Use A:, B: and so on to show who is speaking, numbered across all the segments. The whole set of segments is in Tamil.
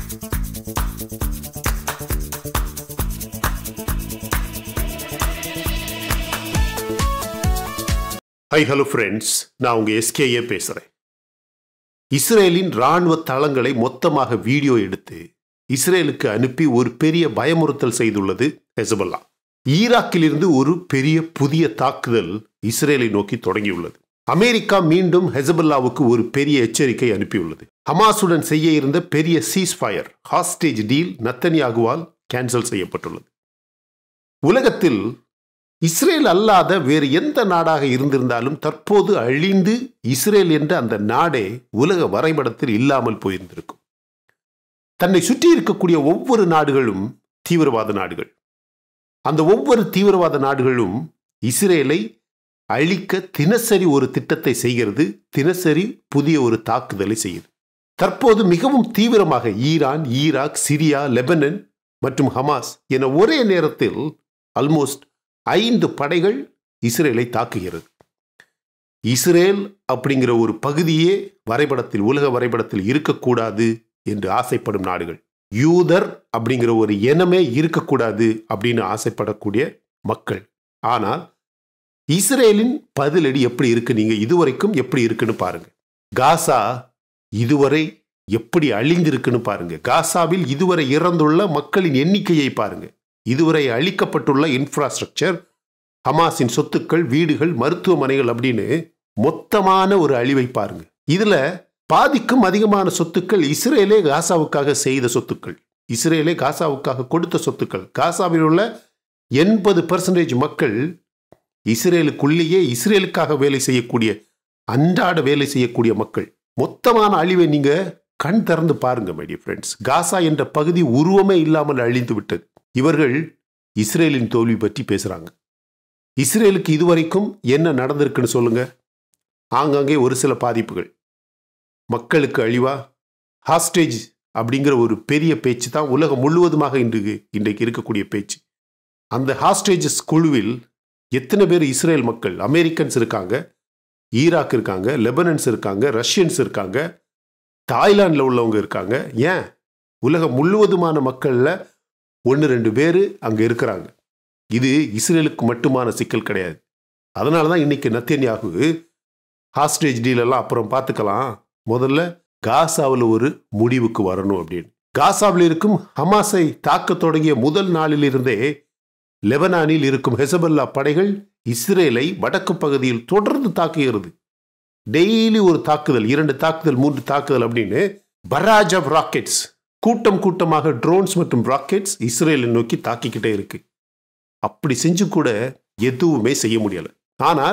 A: ஹை ஹலோ ஃப்ரெண்ட்ஸ் நான் உங்க எஸ்கேஏ பேசுறேன் இஸ்ரேலின் ராணுவ தளங்களை மொத்தமாக வீடியோ எடுத்து இஸ்ரேலுக்கு அனுப்பி ஒரு பெரிய பயமுறுத்தல் செய்துள்ளது ஹெசபல்லா ஈராக்கிலிருந்து ஒரு பெரிய புதிய தாக்குதல் இஸ்ரேலை நோக்கி தொடங்கியுள்ளது அமெரிக்கா மீண்டும் ஹெசபல்லாவுக்கு ஒரு பெரிய எச்சரிக்கை அனுப்பியுள்ளது ஹமாசுடன் செய்ய இருந்த பெரிய சீஸ்ஃபயர் ஹாஸ்டேஜ் டீல் நத்தனியாகுவால் கேன்சல் செய்யப்பட்டுள்ளது உலகத்தில் இஸ்ரேல் அல்லாத வேறு எந்த நாடாக இருந்திருந்தாலும் தற்போது அழிந்து இஸ்ரேல் என்ற அந்த நாடே உலக வரைபடத்தில் இல்லாமல் போயிருந்திருக்கும் தன்னை சுற்றி இருக்கக்கூடிய ஒவ்வொரு நாடுகளும் தீவிரவாத நாடுகள் அந்த ஒவ்வொரு தீவிரவாத நாடுகளும் இஸ்ரேலை அழிக்க தினசரி ஒரு திட்டத்தை செய்கிறது தினசரி புதிய ஒரு தாக்குதலை செய்யுது தற்போது மிகவும் தீவிரமாக ஈரான் ஈராக் சிரியா லெபனன் மற்றும் ஹமாஸ் என ஒரே நேரத்தில் ஆல்மோஸ்ட் ஐந்து படைகள் இஸ்ரேலை தாக்குகிறது இஸ்ரேல் அப்படிங்கிற ஒரு பகுதியே வரைபடத்தில் உலக வரைபடத்தில் இருக்கக்கூடாது என்று ஆசைப்படும் நாடுகள் யூதர் அப்படிங்கிற ஒரு இனமே இருக்கக்கூடாது அப்படின்னு ஆசைப்படக்கூடிய மக்கள் ஆனால் இஸ்ரேலின் பதிலடி எப்படி இருக்கு நீங்க இதுவரைக்கும் எப்படி இருக்குன்னு பாருங்க காசா இதுவரை எப்படி அழிந்திருக்குன்னு பாருங்க காசாவில் இதுவரை இறந்துள்ள மக்களின் எண்ணிக்கையை பாருங்க இதுவரை அளிக்கப்பட்டுள்ள இன்ஃப்ராஸ்ட்ரக்சர் ஹமாஸின் சொத்துக்கள் வீடுகள் மருத்துவமனைகள் அப்படின்னு மொத்தமான ஒரு அழிவை பாருங்க இதுல பாதிக்கும் அதிகமான சொத்துக்கள் இஸ்ரேலே காசாவுக்காக செய்த சொத்துக்கள் இஸ்ரேலே காசாவுக்காக கொடுத்த சொத்துக்கள் காசாவில் உள்ள எண்பது பர்சன்டேஜ் மக்கள் இஸ்ரேலுக்குள்ளேயே இஸ்ரேலுக்காக வேலை செய்யக்கூடிய அன்றாட வேலை செய்யக்கூடிய மக்கள் மொத்தமான அழிவை நீங்க கண் திறந்து பாருங்க மை டியர் ஃப்ரெண்ட்ஸ் காசா என்ற பகுதி உருவமே இல்லாமல் அழிந்து விட்டது இவர்கள் இஸ்ரேலின் தோல்வி பற்றி பேசுறாங்க இஸ்ரேலுக்கு இதுவரைக்கும் என்ன நடந்திருக்குன்னு சொல்லுங்க ஆங்காங்கே ஒரு சில பாதிப்புகள் மக்களுக்கு அழிவா ஹாஸ்டேஜ் அப்படிங்கிற ஒரு பெரிய பேச்சு தான் உலகம் முழுவதுமாக இன்று இன்றைக்கு இருக்கக்கூடிய பேச்சு அந்த ஹாஸ்டேஜஸ் குழுவில் எத்தனை பேர் இஸ்ரேல் மக்கள் அமெரிக்கன்ஸ் இருக்காங்க ஈராக் இருக்காங்க லெபனன்ஸ் இருக்காங்க ரஷ்யன்ஸ் இருக்காங்க தாய்லாண்டில் உள்ளவங்க இருக்காங்க ஏன் உலகம் முழுவதுமான மக்களில் ஒன்று ரெண்டு பேர் அங்கே இருக்கிறாங்க இது இஸ்ரேலுக்கு மட்டுமான சிக்கல் கிடையாது அதனால தான் இன்னைக்கு நத்தன்யாகு ஹாஸ்டேஜ் டீலெல்லாம் அப்புறம் பார்த்துக்கலாம் முதல்ல காசாவில் ஒரு முடிவுக்கு வரணும் அப்படின்னு காசாவில் இருக்கும் ஹமாஸை தாக்க தொடங்கிய முதல் நாளிலிருந்தே லெபனானில் இருக்கும் ஹெசபல்லா படைகள் இஸ்ரேலை வடக்கு பகுதியில் தொடர்ந்து தாக்குகிறது டெய்லி ஒரு தாக்குதல் இரண்டு தாக்குதல் மூன்று தாக்குதல் அப்படின்னு பராஜ் ஆஃப் ராக்கெட்ஸ் கூட்டம் கூட்டமாக ட்ரோன்ஸ் மற்றும் ராக்கெட்ஸ் இஸ்ரேலை நோக்கி தாக்கிக்கிட்டே இருக்கு அப்படி செஞ்சு கூட எதுவுமே செய்ய முடியல ஆனால்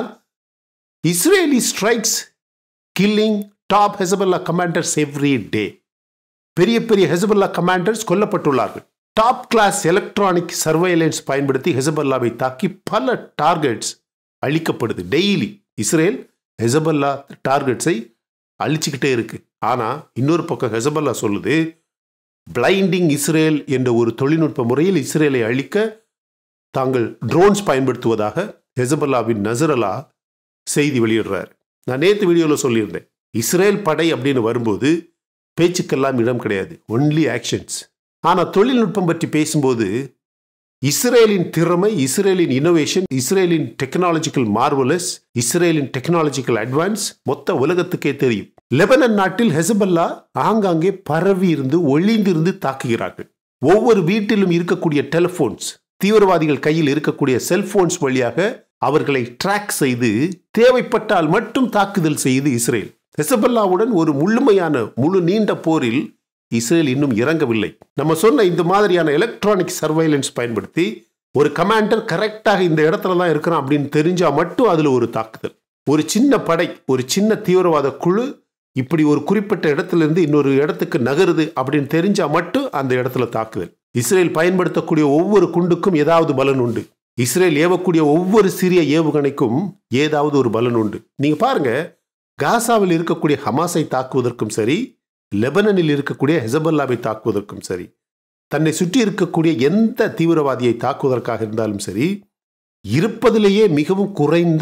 A: Israeli strikes killing top Hezbollah commanders every day பெரிய பெரிய ஹெசபல்லா கமாண்டர்ஸ் கொல்லப்பட்டுள்ளார்கள் டாப் கிளாஸ் எலக்ட்ரானிக் சர்வைலன்ஸ் பயன்படுத்தி ஹெசபல்லாவை தாக்கி பல டார்கெட்ஸ் அழிக்கப்படுது டெய்லி இஸ்ரேல் ஹெசபல்லா டார்கெட்ஸை அழிச்சுக்கிட்டே இருக்கு ஆனா இன்னொரு பக்கம் ஹெசபல்லா சொல்லுது பிளைண்டிங் இஸ்ரேல் என்ற ஒரு தொழில்நுட்ப முறையில் இஸ்ரேலை அழிக்க தாங்கள் ட்ரோன்ஸ் பயன்படுத்துவதாக ஹெசபல்லாவின் நசரலா செய்தி வெளியிடுறார் நான் நேற்று வீடியோவில் சொல்லியிருந்தேன் இஸ்ரேல் படை அப்படின்னு வரும்போது பேச்சுக்கெல்லாம் இடம் கிடையாது ஒன்லி ஆக்ஷன்ஸ் ஆனால் தொழில்நுட்பம் பற்றி பேசும்போது இஸ்ரேலின் திறமை இஸ்ரேலின் இனோவேஷன் இஸ்ரேலின் டெக்னாலஜிக்கல் மார்வலஸ் இஸ்ரேலின் டெக்னாலஜிக்கல் அட்வான்ஸ் மொத்த உலகத்துக்கே தெரியும் லெபனன் நாட்டில் ஹெசபல்லா ஆங்காங்கே பரவி இருந்து ஒளிந்திருந்து தாக்குகிறார்கள் ஒவ்வொரு வீட்டிலும் இருக்கக்கூடிய டெலிஃபோன்ஸ் தீவிரவாதிகள் கையில் இருக்கக்கூடிய செல்போன்ஸ் வழியாக அவர்களை ட்ராக் செய்து தேவைப்பட்டால் மட்டும் தாக்குதல் செய்து இஸ்ரேல் ஹெசபல்லாவுடன் ஒரு முழுமையான முழு நீண்ட போரில் இஸ்ரேல் இன்னும் இறங்கவில்லை நம்ம சொன்ன இந்த மாதிரியான எலக்ட்ரானிக் சர்வைலன்ஸ் பயன்படுத்தி ஒரு கமாண்டர் கரெக்டாக இந்த இடத்துல தான் இருக்கிறான் அப்படின்னு தெரிஞ்சா மட்டும் அதுல ஒரு தாக்குதல் ஒரு சின்ன படை ஒரு சின்ன தீவிரவாத குழு இப்படி ஒரு குறிப்பிட்ட இடத்துல இருந்து இன்னொரு இடத்துக்கு நகருது அப்படின்னு தெரிஞ்சா மட்டும் அந்த இடத்துல தாக்குதல் இஸ்ரேல் பயன்படுத்தக்கூடிய ஒவ்வொரு குண்டுக்கும் ஏதாவது பலன் உண்டு இஸ்ரேல் ஏவக்கூடிய ஒவ்வொரு சிறிய ஏவுகணைக்கும் ஏதாவது ஒரு பலன் உண்டு நீங்க பாருங்க காசாவில் இருக்கக்கூடிய ஹமாஸை தாக்குவதற்கும் சரி லெபனனில் இருக்கக்கூடிய ஹெசபல்லாவை தாக்குவதற்கும் சரி தன்னை சுற்றி இருக்கக்கூடிய எந்த தீவிரவாதியை தாக்குவதற்காக இருந்தாலும் சரி இருப்பதிலேயே மிகவும் குறைந்த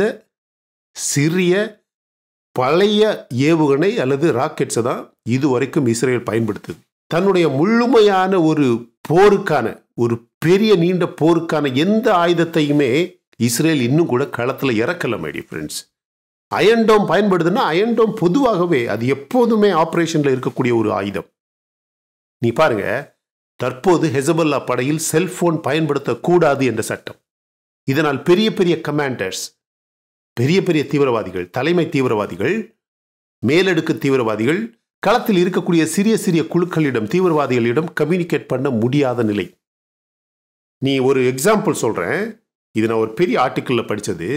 A: சிறிய பழைய ஏவுகணை அல்லது ராக்கெட்ஸை தான் இதுவரைக்கும் இஸ்ரேல் பயன்படுத்துது தன்னுடைய முழுமையான ஒரு போருக்கான ஒரு பெரிய நீண்ட போருக்கான எந்த ஆயுதத்தையுமே இஸ்ரேல் இன்னும் கூட களத்தில் இறக்கல மைடி ஃப்ரெண்ட்ஸ் அயன்டோம் பயன்படுதுன்னா அயன்டோம் பொதுவாகவே அது எப்போதுமே ஆப்ரேஷனில் இருக்கக்கூடிய ஒரு ஆயுதம் நீ பாருங்க தற்போது ஹெசபல்லா படையில் செல்போன் பயன்படுத்தக்கூடாது என்ற சட்டம் இதனால் பெரிய பெரிய கமாண்டர்ஸ் பெரிய பெரிய தீவிரவாதிகள் தலைமை தீவிரவாதிகள் மேலடுக்கு தீவிரவாதிகள் களத்தில் இருக்கக்கூடிய சிறிய சிறிய குழுக்களிடம் தீவிரவாதிகளிடம் கம்யூனிகேட் பண்ண முடியாத நிலை நீ ஒரு எக்ஸாம்பிள் சொல்றேன் இது நான் ஒரு பெரிய ஆர்டிக்கிளில் படித்தது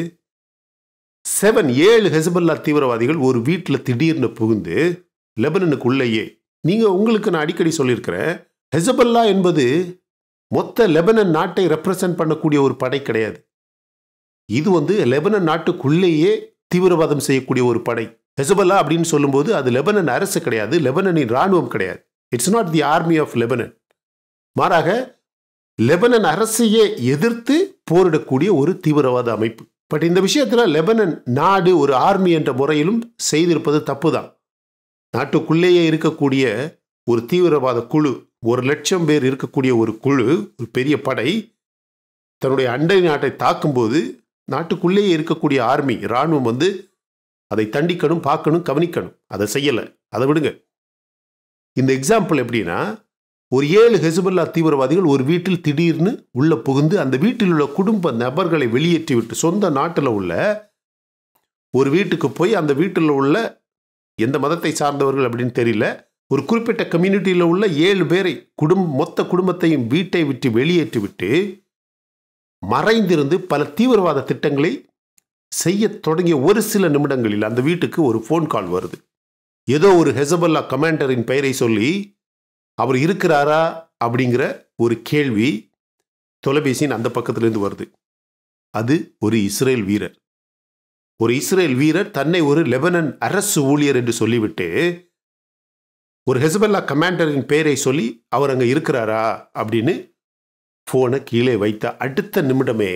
A: செவன் ஏழு ஹெசபல்லா தீவிரவாதிகள் ஒரு வீட்டில் திடீர்னு புகுந்து லெபனனுக்கு உள்ளேயே நீங்கள் உங்களுக்கு நான் அடிக்கடி சொல்லியிருக்கிறேன் ஹெசபல்லா என்பது மொத்த லெபனன் நாட்டை ரெப்ரசன்ட் பண்ணக்கூடிய ஒரு படை கிடையாது இது வந்து லெபனன் நாட்டுக்குள்ளேயே தீவிரவாதம் செய்யக்கூடிய ஒரு படை ஹெசபல்லா அப்படின்னு சொல்லும்போது அது லெபனன் அரசு கிடையாது லெபனனின் ராணுவம் கிடையாது it's not the army of Lebanon மாறாக லெபனன் அரசையே எதிர்த்து போரிடக்கூடிய ஒரு தீவிரவாத அமைப்பு பட் இந்த விஷயத்தில் லெபனன் நாடு ஒரு ஆர்மி என்ற முறையிலும் செய்திருப்பது தப்பு தான் நாட்டுக்குள்ளேயே இருக்கக்கூடிய ஒரு தீவிரவாத குழு ஒரு லட்சம் பேர் இருக்கக்கூடிய ஒரு குழு ஒரு பெரிய படை தன்னுடைய அண்டை நாட்டை தாக்கும்போது நாட்டுக்குள்ளேயே இருக்கக்கூடிய ஆர்மி இராணுவம் வந்து அதை தண்டிக்கணும் பார்க்கணும் கவனிக்கணும் அதை செய்யலை அதை விடுங்க இந்த எக்ஸாம்பிள் எப்படின்னா ஒரு ஏழு ஹெசுபல்லா தீவிரவாதிகள் ஒரு வீட்டில் திடீர்னு உள்ள புகுந்து அந்த வீட்டில் உள்ள குடும்ப நபர்களை வெளியேற்றி விட்டு சொந்த நாட்டில் உள்ள ஒரு வீட்டுக்கு போய் அந்த வீட்டில் உள்ள எந்த மதத்தை சார்ந்தவர்கள் அப்படின்னு தெரியல ஒரு குறிப்பிட்ட கம்யூனிட்டியில் உள்ள ஏழு பேரை குடும் மொத்த குடும்பத்தையும் வீட்டை விட்டு வெளியேற்றி விட்டு மறைந்திருந்து பல தீவிரவாத திட்டங்களை செய்ய தொடங்கிய ஒரு சில நிமிடங்களில் அந்த வீட்டுக்கு ஒரு ஃபோன் கால் வருது ஏதோ ஒரு ஹெசபல்லா கமாண்டரின் பெயரை சொல்லி அவர் இருக்கிறாரா அப்படிங்கிற ஒரு கேள்வி தொலைபேசியின் அந்த பக்கத்திலிருந்து வருது அது ஒரு இஸ்ரேல் வீரர் ஒரு இஸ்ரேல் வீரர் தன்னை ஒரு லெபனன் அரசு ஊழியர் என்று சொல்லிவிட்டு ஒரு ஹெசபல்லா கமாண்டரின் பெயரை சொல்லி அவர் அங்கே இருக்கிறாரா அப்படின்னு ஃபோனை கீழே வைத்த அடுத்த நிமிடமே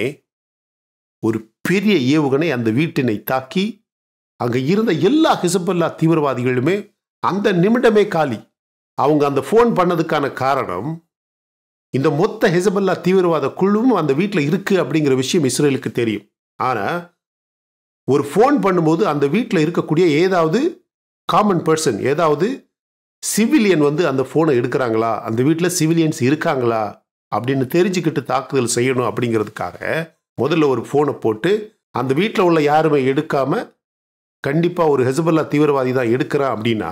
A: ஒரு பெரிய ஏவுகணை அந்த வீட்டினை தாக்கி அங்கே இருந்த எல்லா ஹிசபல்லா தீவிரவாதிகளுமே அந்த நிமிடமே காலி அவங்க அந்த ஃபோன் பண்ணதுக்கான காரணம் இந்த மொத்த ஹெசபல்லா தீவிரவாத குழுவும் அந்த வீட்டில் இருக்கு அப்படிங்கிற விஷயம் இஸ்ரேலுக்கு தெரியும் ஆனால் ஒரு ஃபோன் பண்ணும்போது அந்த வீட்டில் இருக்கக்கூடிய ஏதாவது காமன் பர்சன் ஏதாவது சிவிலியன் வந்து அந்த ஃபோனை எடுக்கிறாங்களா அந்த வீட்டில் சிவிலியன்ஸ் இருக்காங்களா அப்படின்னு தெரிஞ்சுக்கிட்டு தாக்குதல் செய்யணும் அப்படிங்கிறதுக்காக முதல்ல ஒரு ஃபோனை போட்டு அந்த வீட்டில் உள்ள யாருமே எடுக்காம கண்டிப்பாக ஒரு ஹெசபல்லா தீவிரவாதி தான் எடுக்கிறான் அப்படின்னா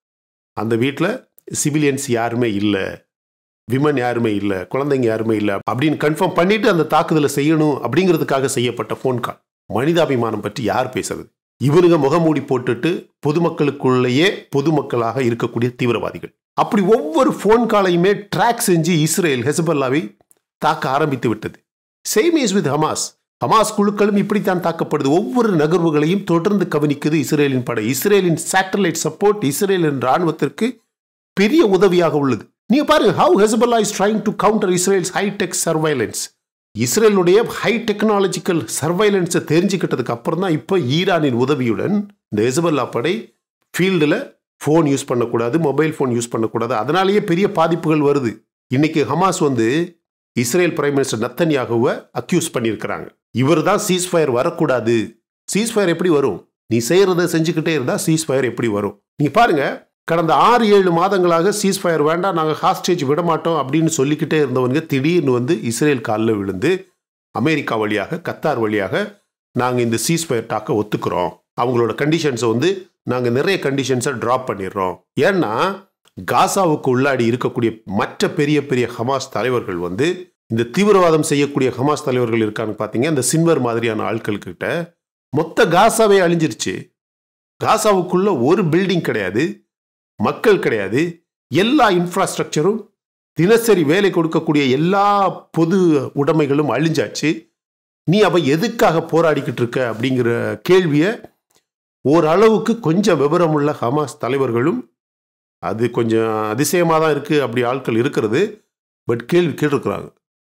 A: அந்த வீட்டில் சிவிலியன்ஸ் யாருமே இல்லை விமன் யாருமே இல்லை குழந்தைங்க யாருமே இல்லை அப்படின்னு கன்ஃபார்ம் பண்ணிட்டு அந்த தாக்குதலை செய்யணும் அப்படிங்கிறதுக்காக செய்யப்பட்ட ஃபோன் கால் மனிதாபிமானம் பற்றி யார் பேசுறது இவனுங்க முகமூடி போட்டுட்டு பொதுமக்களுக்குள்ளேயே பொதுமக்களாக இருக்கக்கூடிய தீவிரவாதிகள் அப்படி ஒவ்வொரு ஃபோன் காலையுமே ட்ராக் செஞ்சு இஸ்ரேல் ஹெசபல்லாவை தாக்க ஆரம்பித்து விட்டது same is with Hamas Hamas குழுக்களும் இப்படித்தான் தாக்கப்படுது ஒவ்வொரு நகர்வுகளையும் தொடர்ந்து கவனிக்குது இஸ்ரேலின் படை இஸ்ரேலின் சேட்டலைட் சப்போர்ட் இஸ்ரேலின் ராணுவத்திற்கு பெரிய உதவியாக உள்ளது நீங்க பாருங்க how Hezbollah is trying to counter Israel's high tech surveillance இஸ்ரேலுடைய ஹை டெக்னாலஜிக்கல் சர்வைலன்ஸை தெரிஞ்சுக்கிட்டதுக்கு அப்புறம் தான் இப்போ ஈரானின் உதவியுடன் இந்த ஹெசபல்லா படை ஃபீல்டில் ஃபோன் யூஸ் பண்ணக்கூடாது மொபைல் ஃபோன் யூஸ் பண்ணக்கூடாது அதனாலேயே பெரிய பாதிப்புகள் வருது இன்னைக்கு ஹமாஸ் வந்து இஸ்ரேல் பிரைம் மினிஸ்டர் நத்தன்யாகுவை அக்யூஸ் பண்ணியிருக்கிறாங்க இவர் தான் சீஸ்ஃபயர் வரக்கூடாது சீஸ்ஃபயர் எப்படி வரும் நீ செய்யறத செஞ்சுக்கிட்டே இருந்தா சீஸ்ஃபயர் எப்படி வரும் நீங்க பாருங்க கடந்த ஆறு ஏழு மாதங்களாக சீஸ்ஃபயர் வேண்டாம் நாங்கள் ஹாஸ்டேஜ் விட மாட்டோம் அப்படின்னு சொல்லிக்கிட்டே இருந்தவங்க திடீர்னு வந்து இஸ்ரேல் காலில் விழுந்து அமெரிக்கா வழியாக கத்தார் வழியாக நாங்கள் இந்த சீஸ்ஃபயர் டாக்கை ஒத்துக்கிறோம் அவங்களோட கண்டிஷன்ஸை வந்து நாங்கள் நிறைய கண்டிஷன்ஸை ட்ராப் பண்ணிடுறோம் ஏன்னா காசாவுக்கு உள்ளாடி இருக்கக்கூடிய மற்ற பெரிய பெரிய ஹமாஸ் தலைவர்கள் வந்து இந்த தீவிரவாதம் செய்யக்கூடிய ஹமாஸ் தலைவர்கள் இருக்காங்க பார்த்தீங்க இந்த சின்வர் மாதிரியான ஆட்கள் கிட்ட மொத்த காசாவே அழிஞ்சிருச்சு காசாவுக்குள்ள ஒரு பில்டிங் கிடையாது மக்கள் கிடையாது எல்லா இன்ஃப்ராஸ்ட்ரக்சரும் தினசரி வேலை கொடுக்கக்கூடிய எல்லா பொது உடைமைகளும் அழிஞ்சாச்சு நீ அவ எதுக்காக போராடிக்கிட்டு இருக்க அப்படிங்கிற கேள்வியை ஓரளவுக்கு கொஞ்சம் விவரமுள்ள ஹமாஸ் தலைவர்களும் அது கொஞ்சம் அதிசயமாக தான் இருக்குது அப்படி ஆட்கள் இருக்கிறது பட் கேள்வி கேட்டிருக்கிறாங்க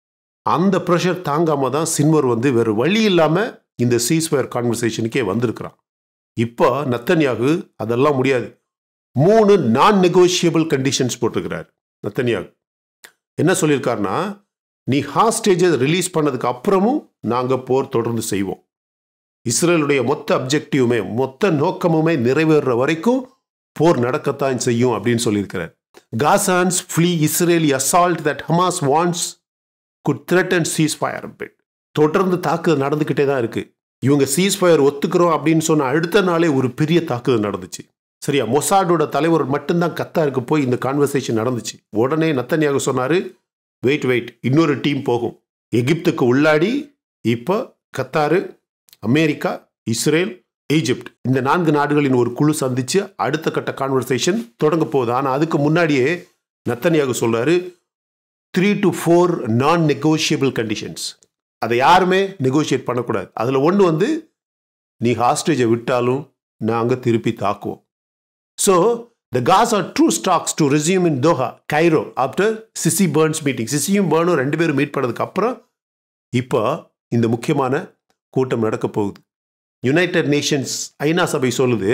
A: அந்த ப்ரெஷர் தாங்காம தான் சின்வர் வந்து வேறு வழி இல்லாமல் இந்த சீஸ்வயர் கான்வர்சேஷனுக்கே வந்திருக்கிறான் இப்போ நத்தன்யாகு அதெல்லாம் முடியாது மூணு நான் நெகோஷியபிள் கண்டிஷன்ஸ் போட்டிருக்கிறார் நத்தனியாக என்ன சொல்லியிருக்காருன்னா நீ ஹாஸ்டேஜை ரிலீஸ் பண்ணதுக்கு அப்புறமும் நாங்கள் போர் தொடர்ந்து செய்வோம் இஸ்ரேலுடைய மொத்த அப்ஜெக்டிவுமே மொத்த நோக்கமுமே நிறைவேறுற வரைக்கும் போர் நடக்கத்தான் செய்யும் அப்படின்னு சொல்லியிருக்கிறார் Gazans flee Israeli assault that Hamas wants could threaten ceasefire bid தொடர்ந்து தாக்குதல் நடந்துக்கிட்டே தான் இருக்கு இவங்க சீஸ் ஃபயர் ஒத்துக்கிறோம் அப்படின்னு சொன்ன அடுத்த நாளே ஒரு பெரிய தாக்குதல் நடந்துச்சு சரியா மொசாடோட தலைவர் மட்டும்தான் கத்தாருக்கு போய் இந்த கான்வர்சேஷன் நடந்துச்சு உடனே நத்தனியாக சொன்னாரு வெயிட் வெயிட் இன்னொரு டீம் போகும் எகிப்துக்கு உள்ளாடி இப்போ கத்தாரு அமெரிக்கா இஸ்ரேல் ஈஜிப்ட் இந்த நான்கு நாடுகளின் ஒரு குழு சந்திச்சு அடுத்த கட்ட கான்வர்சேஷன் தொடங்க போகுது ஆனால் அதுக்கு முன்னாடியே நத்தனியாக சொல்றாரு three to four non negotiable conditions அதை யாருமே நெகோஷியேட் பண்ணக்கூடாது அதில் ஒன்று வந்து நீ ஹாஸ்டேஜை விட்டாலும் நாங்கள் திருப்பி தாக்குவோம் so the Gaza truce talks to resume in Doha Cairo after Sisi Burns meeting சிசியும் பேர்னும் ரெண்டு பேரும் மீட் பண்ணதுக்கு அப்புறம் இப்போ இந்த முக்கியமான கூட்டம் நடக்க போகுது யுனைடெட் நேஷன்ஸ் ஐநா சபை சொல்லுது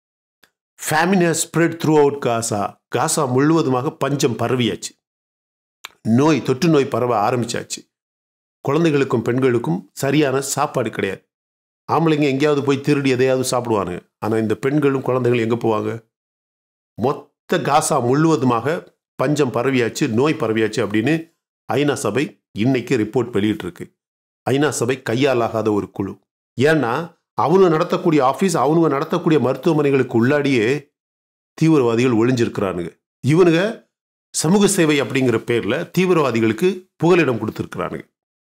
A: famine spread throughout Gaza Gaza முழுவதுமாக பஞ்சம் பரவியாச்சு நோய் தொற்று நோய் பரவ ஆரம்பிச்சாச்சு குழந்தைகளுக்கும் பெண்களுக்கும் சரியான சாப்பாடு கிடையாது ஆம்பளைங்க எங்கேயாவது போய் திருடி எதையாவது சாப்பிடுவானுங்க ஆனால் இந்த பெண்களும் குழந்தைகளும் எங்கே போவாங்க மொத்த காசா முழுவதுமாக பஞ்சம் பரவியாச்சு நோய் பரவியாச்சு அப்படின்னு ஐநா சபை இன்னைக்கு ரிப்போர்ட் வெளியிட்டிருக்கு ஐநா சபை கையாலாகாத ஒரு குழு ஏன்னா அவங்க நடத்தக்கூடிய ஆஃபீஸ் அவங்க நடத்தக்கூடிய மருத்துவமனைகளுக்கு உள்ளாடியே தீவிரவாதிகள் ஒளிஞ்சிருக்கிறானுங்க இவனுங்க சமூக சேவை அப்படிங்கிற பேர்ல தீவிரவாதிகளுக்கு புகலிடம் கொடுத்துருக்கிறானுங்க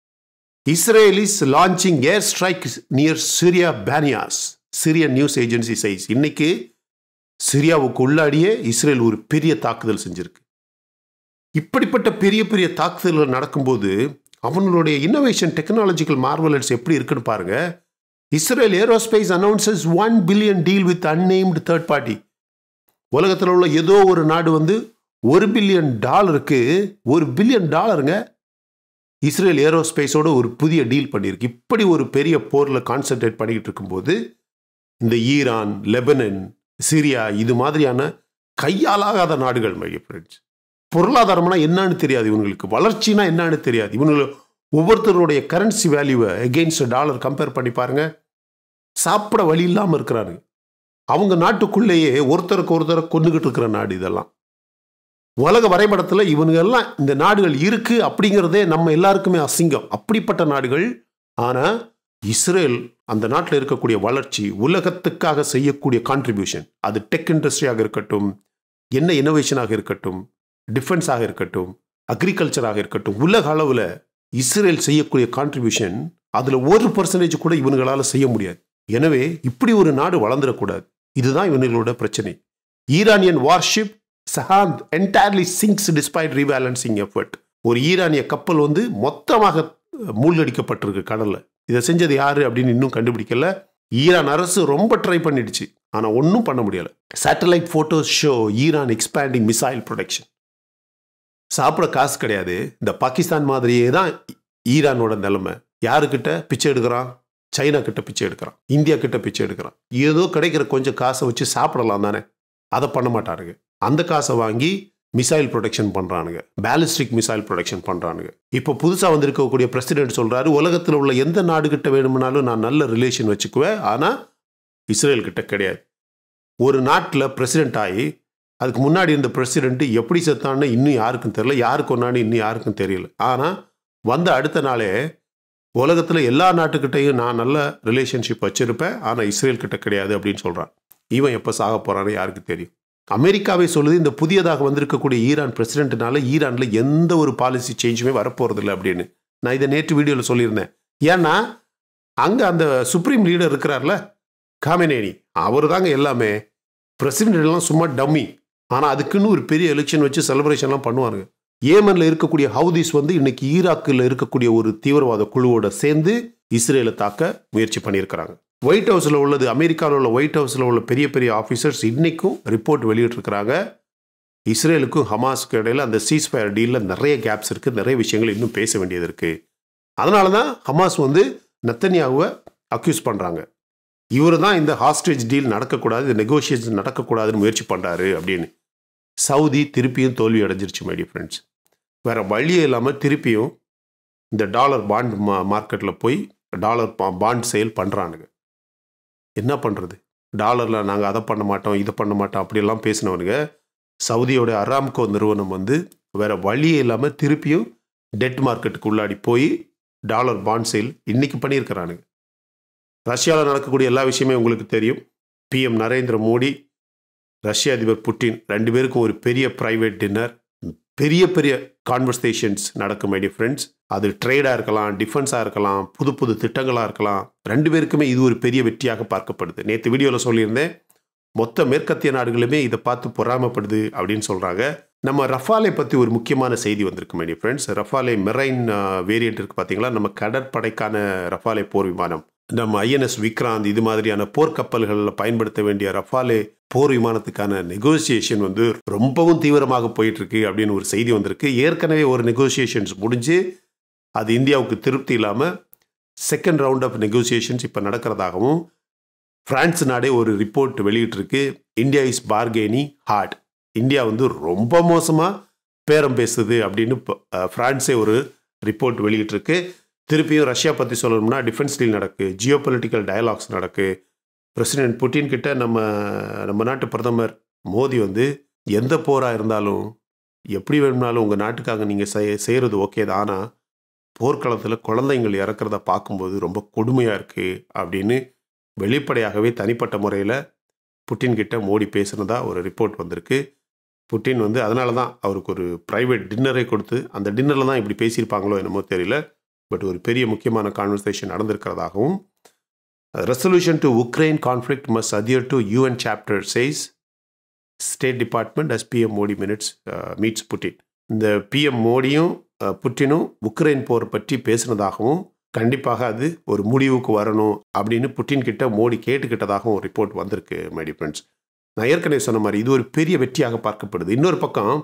A: Israel is launching air strike near Syria Banias Syrian news agency says இன்னைக்கு சிரியாவுக்கு உள்ளாடியே இஸ்ரேல் ஒரு பெரிய தாக்குதல் செஞ்சிருக்கு இப்படிப்பட்ட பெரிய பெரிய தாக்குதல்கள் நடக்கும்போது அவங்களுடைய இன்னோவேஷன் டெக்னாலஜிக்கல் மார்வலட்ஸ் எப்படி இருக்குன்னு பாருங்க Israel aerospace announces one billion deal with unnamed third party உலகத்தில் உள்ள ஏதோ ஒரு நாடு வந்து ஒரு பில்லியன் டாலருக்கு ஒரு பில்லியன் டாலருங்க இஸ்ரேல் ஏரோஸ்பேஸோட ஒரு புதிய டீல் பண்ணியிருக்கு இப்படி ஒரு பெரிய போரில் கான்சென்ட்ரேட் பண்ணிக்கிட்டு இருக்கும்போது இந்த ஈரான் லெபனன் சிரியா இது மாதிரியான கையாலாகாத நாடுகள் மை ஃப்ரெண்ட்ஸ் பொருளாதாரம்னா என்னன்னு தெரியாது இவங்களுக்கு வளர்ச்சினா என்னன்னு தெரியாது இவங்க ஒவ்வொருத்தருடைய கரன்சி வேல்யூவை எகெயின்ஸ்ட் டாலர் கம்பேர் பண்ணி பாருங்க சாப்பிட வழி இல்லாமல் இருக்கிறாங்க அவங்க நாட்டுக்குள்ளேயே ஒருத்தருக்கு ஒருத்தரை கொண்டுகிட்டு இருக்கிற நாடு இதெல்லாம் உலக வரைபடத்தில் இவனுங்க எல்லாம் இந்த நாடுகள் இருக்கு அப்படிங்கிறதே நம்ம எல்லாருக்குமே அசிங்கம் அப்படிப்பட்ட நாடுகள் ஆனால் இஸ்ரேல் அந்த நாட்டில் இருக்கக்கூடிய வளர்ச்சி உலகத்துக்காக செய்யக்கூடிய கான்ட்ரிபியூஷன் அது டெக் இண்டஸ்ட்ரியாக இருக்கட்டும் என்ன இனோவேஷனாக இருக்கட்டும் டிஃபென்ஸாக இருக்கட்டும் அக்ரிகல்ச்சராக இருக்கட்டும் உலக அளவில் இஸ்ரேல் செய்யக்கூடிய கான்ட்ரிபியூஷன் அதில் ஒரு பர்சன்டேஜ் கூட இவனுங்களால் செய்ய முடியாது எனவே இப்படி ஒரு நாடு வளர்ந்துடக்கூடாது இதுதான் இவனுங்களோட பிரச்சனை Iranian warship Sahand entirely sinks despite rebalancing effort ஒரு ஈரானிய கப்பல் வந்து மொத்தமாக மூழ்கடிக்கப்பட்டிருக்கு கடல்ல இதை செஞ்சது யாரு அப்படின்னு இன்னும் கண்டுபிடிக்கல ஈரான் அரசு ரொம்ப ட்ரை பண்ணிடுச்சு ஆனால் ஒன்றும் பண்ண முடியல satellite photos show Iran expanding missile production சாப்பிட காசு கிடையாது இந்த பாகிஸ்தான் மாதிரியே தான் ஈரானோட நிலைமை யாருக்கிட்ட பிச்சை எடுக்கிறான் சைனா கிட்ட பிச்சை எடுக்கிறான் இந்தியா கிட்ட பிச்சை எடுக்கிறான் ஏதோ கிடைக்கிற கொஞ்சம் காசை வச்சு சாப்பிடலாம் தானே அதை பண்ண மாட்டாருங்க அந்த காசை வாங்கி மிசைல் ப்ரொடக்ஷன் பண்ணுறானுங்க பேலிஸ்டிக் மிசைல் ப்ரொடக்ஷன் பண்ணுறானுங்க இப்போ புதுசாக வந்திருக்கக்கூடிய பிரசிடென்ட் சொல்கிறாரு உலகத்தில் உள்ள எந்த நாடுகிட்ட வேணும்னாலும் நான் நல்ல ரிலேஷன் வச்சுக்குவேன் ஆனால் இஸ்ரேல் கிட்ட கிடையாது ஒரு நாட்டில் பிரசிடென்ட் ஆகி அதுக்கு முன்னாடி இருந்த பிரசிடென்ட் எப்படி செத்தான்னு இன்னும் யாருக்கும் தெரியல யாருக்கு ஒன்னான்னு இன்னும் யாருக்கும் தெரியல ஆனால் வந்த அடுத்த நாளே உலகத்தில் எல்லா நாட்டுக்கிட்டையும் நான் நல்ல ரிலேஷன்ஷிப் வச்சிருப்பேன் ஆனால் இஸ்ரேல் கிட்ட கிடையாது அப்படின்னு சொல்கிறான் இவன் எப்போ சாக போகிறான்னு யாருக்கு தெரியும் அமெரிக்காவை சொல்லுது இந்த புதியதாக வந்திருக்கக்கூடிய ஈரான் பிரசிடென்ட்னால ஈரானில் எந்த ஒரு பாலிசி சேஞ்சுமே வரப்போகிறதில்ல அப்படின்னு நான் இதை நேற்று வீடியோவில் சொல்லியிருந்தேன் ஏன்னா அங்கே அந்த சுப்ரீம் லீடர் இருக்கிறார்ல காமெனேனி அவர் தாங்க எல்லாமே பிரசிடென்ட் எல்லாம் சும்மா டம்மி ஆனால் அதுக்குன்னு ஒரு பெரிய எலெக்ஷன் வச்சு செலிப்ரேஷன்லாம் பண்ணுவாங்க ஏமனில் இருக்கக்கூடிய ஹவுதிஸ் வந்து இன்னைக்கு ஈராக்கில் இருக்கக்கூடிய ஒரு தீவிரவாத குழுவோட சேர்ந்து இஸ்ரேலை தாக்க முயற்சி பண்ணியிருக்கிறாங்க ஒயிட் ஹவுஸில் உள்ளது அமெரிக்காவில் உள்ள ஒயிட் ஹவுஸில் உள்ள பெரிய பெரிய ஆஃபீஸர்ஸ் இன்னைக்கும் ரிப்போர்ட் வெளியிட்டிருக்கிறாங்க இஸ்ரேலுக்கும் ஹமாஸுக்கு இடையில அந்த சீஸ்ஃபயர் டீலில் நிறைய கேப்ஸ் இருக்குது நிறைய விஷயங்கள் இன்னும் பேச வேண்டியது இருக்குது அதனால தான் ஹமாஸ் வந்து நத்தன்யாவை அக்யூஸ் பண்ணுறாங்க இவர் தான் இந்த ஹாஸ்டேஜ் டீல் நடக்கக்கூடாது இந்த நெகோசியேஷன் நடக்கக்கூடாதுன்னு முயற்சி பண்ணுறாரு அப்படின்னு சவுதி திருப்பியும் தோல்வி அடைஞ்சிருச்சு மைடி ஃப்ரெண்ட்ஸ் வேறு வழியே இல்லாமல் திருப்பியும் இந்த டாலர் பாண்ட் மா மார்க்கெட்டில் போய் டாலர் பாண்ட் சேல் பண்ணுறானுங்க என்ன பண்ணுறது டாலரில் நாங்கள் அதை பண்ண மாட்டோம் இதை பண்ண மாட்டோம் அப்படியெல்லாம் பேசினவனுங்க சவுதியோட அராம்கோ நிறுவனம் வந்து வேறு வழியே இல்லாமல் திருப்பியும் டெட் மார்க்கெட்டுக்கு உள்ளாடி போய் டாலர் பாண்ட் சேல் இன்னைக்கு பண்ணியிருக்கிறானுங்க ரஷ்யாவில் நடக்கக்கூடிய எல்லா விஷயமே உங்களுக்கு தெரியும் பிஎம் நரேந்திர மோடி ரஷ்ய அதிபர் புட்டின் ரெண்டு பேருக்கும் ஒரு பெரிய ப்ரைவேட் டின்னர் பெரிய பெரிய கான்வர்சேஷன்ஸ் நடக்கும் மைடி ஃப்ரெண்ட்ஸ் அது ட்ரேடாக இருக்கலாம் டிஃபென்ஸாக இருக்கலாம் புது புது திட்டங்களாக இருக்கலாம் ரெண்டு பேருக்குமே இது ஒரு பெரிய வெற்றியாக பார்க்கப்படுது நேற்று வீடியோவில் சொல்லியிருந்தேன் மொத்த மேற்கத்திய நாடுகளுமே இதை பார்த்து பொறாமப்படுது அப்படின்னு சொல்கிறாங்க நம்ம ரஃபாலை பற்றி ஒரு முக்கியமான செய்தி வந்திருக்கு my dear friends Rafale marine variant இருக்குது பார்த்தீங்களா நம்ம கடற்படைக்கான ரஃபாலே போர் விமானம் நம்ம ஐஎன்எஸ் விக்ராந்த் இது மாதிரியான போர்க்கப்பல்களில் பயன்படுத்த வேண்டிய ரஃபாலே போர் விமானத்துக்கான நெகோசியேஷன் வந்து ரொம்பவும் தீவிரமாக போயிட்டு இருக்கு அப்படின்னு ஒரு செய்தி வந்திருக்கு ஏற்கனவே ஒரு நெகோசியேஷன்ஸ் முடிஞ்சு அது இந்தியாவுக்கு திருப்தி இல்லாமல் செகண்ட் ரவுண்ட் ஆஃப் நெகோசியேஷன்ஸ் இப்போ நடக்கிறதாகவும் பிரான்ஸ் நாடே ஒரு ரிப்போர்ட் வெளியிட்டிருக்கு India is bargaining hard India வந்து ரொம்ப மோசமாக பேரம் பேசுது அப்படின்னு ஃப்ரான்ஸே ஒரு ரிப்போர்ட் வெளியிட்டிருக்கு திருப்பியும் ரஷ்யா பற்றி சொல்லணும்னா டிஃபென்ஸ் டீல் நடக்கு ஜியோ பொலிட்டிக்கல் டயலாக்ஸ் நடக்கு பிரசிடென்ட் புட்டின் கிட்ட நம்ம நம்ம நாட்டு பிரதமர் மோடி வந்து எந்த போராக இருந்தாலும் எப்படி வேணும்னாலும் உங்கள் நாட்டுக்காக நீங்கள் செய் செய்கிறது ஓகே தான் ஆனால் போர்க்களத்தில் குழந்தைங்கள் இறக்குறத பார்க்கும்போது ரொம்ப கொடுமையாக இருக்குது அப்படின்னு வெளிப்படையாகவே தனிப்பட்ட முறையில் புட்டின் கிட்ட மோடி பேசுனதா ஒரு ரிப்போர்ட் வந்திருக்கு புட்டின் வந்து அதனால தான் அவருக்கு ஒரு ப்ரைவேட் டின்னரை கொடுத்து அந்த டின்னரில் தான் இப்படி பேசியிருப்பாங்களோ என்னமோ தெரியல பட் ஒரு பெரிய முக்கியமான கான்வர்சேஷன் நடந்திருக்கிறதாகவும் resolution to Ukraine conflict must adhere to UN chapter says State Department as PM Modi minutes meets Putin இந்த பிஎம் மோடியும் புட்டினும் உக்ரைன் போர் பற்றி பேசினதாகவும் கண்டிப்பாக அது ஒரு முடிவுக்கு வரணும் அப்படின்னு புட்டின் கிட்ட மோடி கேட்டுக்கிட்டதாகவும் ஒரு ரிப்போர்ட் வந்திருக்கு மைடி ஃப்ரெண்ட்ஸ் நான் ஏற்கனவே சொன்ன மாதிரி இது ஒரு பெரிய வெற்றியாக பார்க்கப்படுது இன்னொரு பக்கம்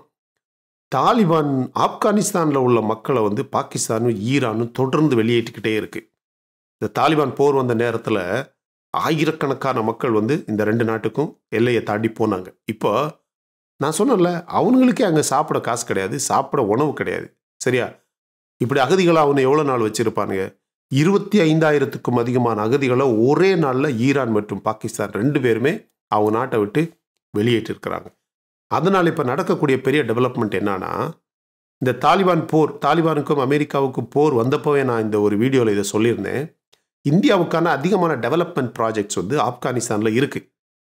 A: தாலிபான் ஆப்கானிஸ்தானில் உள்ள மக்களை வந்து பாகிஸ்தானும் ஈரானும் தொடர்ந்து வெளியேற்றிக்கிட்டே இருக்கு இந்த தாலிபான் போர் வந்த நேரத்தில் ஆயிரக்கணக்கான மக்கள் வந்து இந்த ரெண்டு நாட்டுக்கும் எல்லையை தாண்டி போனாங்க இப்போ நான் சொன்னேன்ல அவனுங்களுக்கே அங்கே சாப்பிட காசு கிடையாது சாப்பிட உணவு கிடையாது சரியா இப்படி அகதிகளை அவனை எவ்வளோ நாள் வச்சுருப்பானுங்க இருபத்தி ஐந்தாயிரத்துக்கும் அதிகமான அகதிகளை ஒரே நாளில் ஈரான் மற்றும் பாகிஸ்தான் ரெண்டு பேருமே அவங்க நாட்டை விட்டு வெளியேற்றிருக்கிறாங்க அதனால் இப்போ நடக்கக்கூடிய பெரிய டெவலப்மெண்ட் என்னன்னா இந்த தாலிபான் போர் தாலிபானுக்கும் அமெரிக்காவுக்கும் போர் வந்தப்போவே நான் இந்த ஒரு வீடியோவில் இதை சொல்லியிருந்தேன் இந்தியாவுக்கான அதிகமான டெவலப்மெண்ட் ப்ராஜெக்ட்ஸ் வந்து ஆப்கானிஸ்தானில் இருக்குது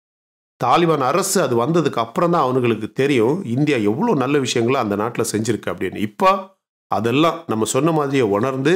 A: தாலிபான் அரசு அது வந்ததுக்கு அப்புறம் தான் அவனுங்களுக்கு தெரியும் இந்தியா எவ்வளோ நல்ல விஷயங்களை அந்த நாட்டில் செஞ்சுருக்கு அப்படின்னு இப்போ அதெல்லாம் நம்ம சொன்ன மாதிரியே உணர்ந்து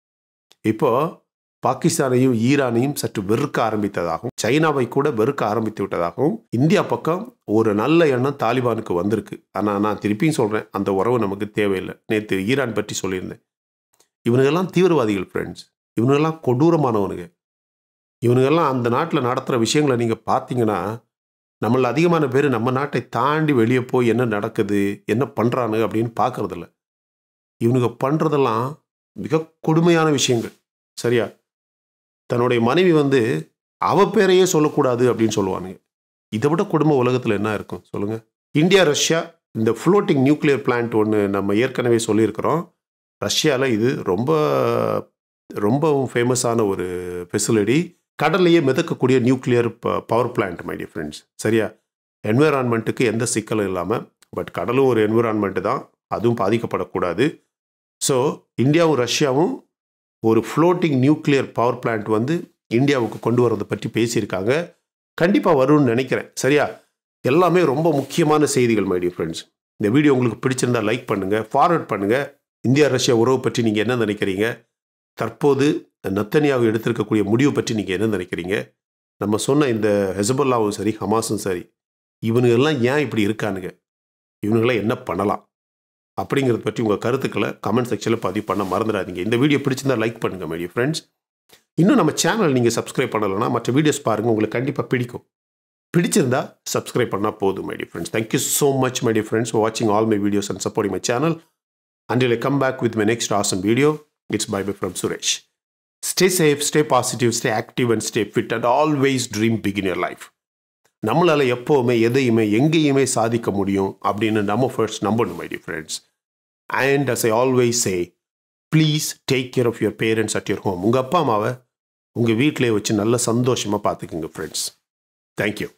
A: இப்போ பாகிஸ்தானையும் ஈரானையும் சற்று வெறுக்க ஆரம்பித்ததாகவும் சைனாவை கூட வெறுக்க ஆரம்பித்து விட்டதாகவும் இந்தியா பக்கம் ஒரு நல்ல எண்ணம் தாலிபானுக்கு வந்திருக்கு ஆனால் நான் திருப்பியும் சொல்கிறேன் அந்த உறவு நமக்கு தேவையில்லை நேற்று ஈரான் பற்றி சொல்லியிருந்தேன் இவனுங்கெல்லாம் தீவிரவாதிகள் ஃப்ரெண்ட்ஸ் இவனுங்கெல்லாம் கொடூரமானவனுங்க இவனுங்கெல்லாம் அந்த நாட்டில் நடத்துகிற விஷயங்களை நீங்கள் பார்த்தீங்கன்னா நம்மள அதிகமான பேர் நம்ம நாட்டை தாண்டி வெளியே போய் என்ன நடக்குது என்ன பண்ணுறானு அப்படின்னு பார்க்கறதில்ல இவனுங்க பண்ணுறதெல்லாம் மிக கொடுமையான விஷயங்கள் சரியா தன்னுடைய மனைவி வந்து அவ பேரையே சொல்லக்கூடாது அப்படின்னு சொல்லுவானுங்க இதை விட கொடுமை உலகத்தில் என்ன இருக்கும் சொல்லுங்கள் இந்தியா ரஷ்யா இந்த ஃப்ளோட்டிங் நியூக்ளியர் பிளான்ட் ஒன்று நம்ம ஏற்கனவே சொல்லியிருக்கிறோம் ரஷ்யாவில் இது ரொம்ப ரொம்பவும் ஃபேமஸான ஒரு ஃபெசிலிட்டி கடல்லையே மிதக்கக்கூடிய nuclear power plant my dear friends சரியா என்விரான்மெண்ட்டுக்கு எந்த சிக்கலும் இல்லாமல் பட் கடலும் ஒரு என்விரான்மெண்ட்டு தான் அதுவும் பாதிக்கப்படக்கூடாது ஸோ இந்தியாவும் ரஷ்யாவும் ஒரு ஃப்ளோட்டிங் நியூக்ளியர் பவர் பிளான்ட் வந்து இந்தியாவுக்கு கொண்டு வரதை பற்றி பேசியிருக்காங்க கண்டிப்பாக வரும்னு நினைக்கிறேன் சரியா எல்லாமே ரொம்ப முக்கியமான செய்திகள் மை டியர் ஃப்ரெண்ட்ஸ் இந்த வீடியோ உங்களுக்கு பிடிச்சிருந்தா லைக் பண்ணுங்கள் ஃபார்வர்ட் பண்ணுங்கள் இந்தியா ரஷ்யா உறவு பற்றி நீங்கள் என்ன நினைக்கிறீங்க தற்போது நத்தனியாவை எடுத்திருக்கக்கூடிய முடிவு பற்றி நீங்கள் என்ன நினைக்கிறீங்க நம்ம சொன்ன இந்த ஹெசபல்லாவும் சரி ஹமாஸும் சரி இவனுங்கெல்லாம் ஏன் இப்படி இருக்கானுங்க இவனுங்களாம் என்ன பண்ணலாம் அப்படிங்கிறத பற்றி உங்கள் கருத்துக்களை கமெண்ட் செக்ஷனில் பதிவு பண்ண மறந்துடாதீங்க இந்த வீடியோ பிடிச்சிருந்தா லைக் பண்ணுங்கள் மைடிய ஃப்ரெண்ட்ஸ் இன்னும் நம்ம சேனல் நீங்கள் சப்ஸ்கிரைப் பண்ணலைன்னா மற்ற வீடியோஸ் பாருங்கள் உங்களுக்கு கண்டிப்பாக பிடிக்கும் பிடிச்சிருந்தா சப்ஸ்கிரைப் பண்ணால் போதும் my dear friends thank you so much my dear friends வாட்சிங் all my videos and supporting my channel until I come back with my next awesome video, it's bye bye from Suresh. Stay safe, stay positive, stay active, and stay fit, and always dream big in your life. நம்மளால் எப்போவுமே எதையுமே எங்கேயுமே சாதிக்க முடியும் அப்படின்னு நம்ம ஃபர்ஸ்ட் நம்பணும் my dear friends and as I always say please take care of your parents at your home உங்கள் அப்பா அம்மாவை உங்கள் வீட்டிலே வச்சு நல்ல சந்தோஷமாக பார்த்துக்குங்க ஃப்ரெண்ட்ஸ் தேங்க்யூ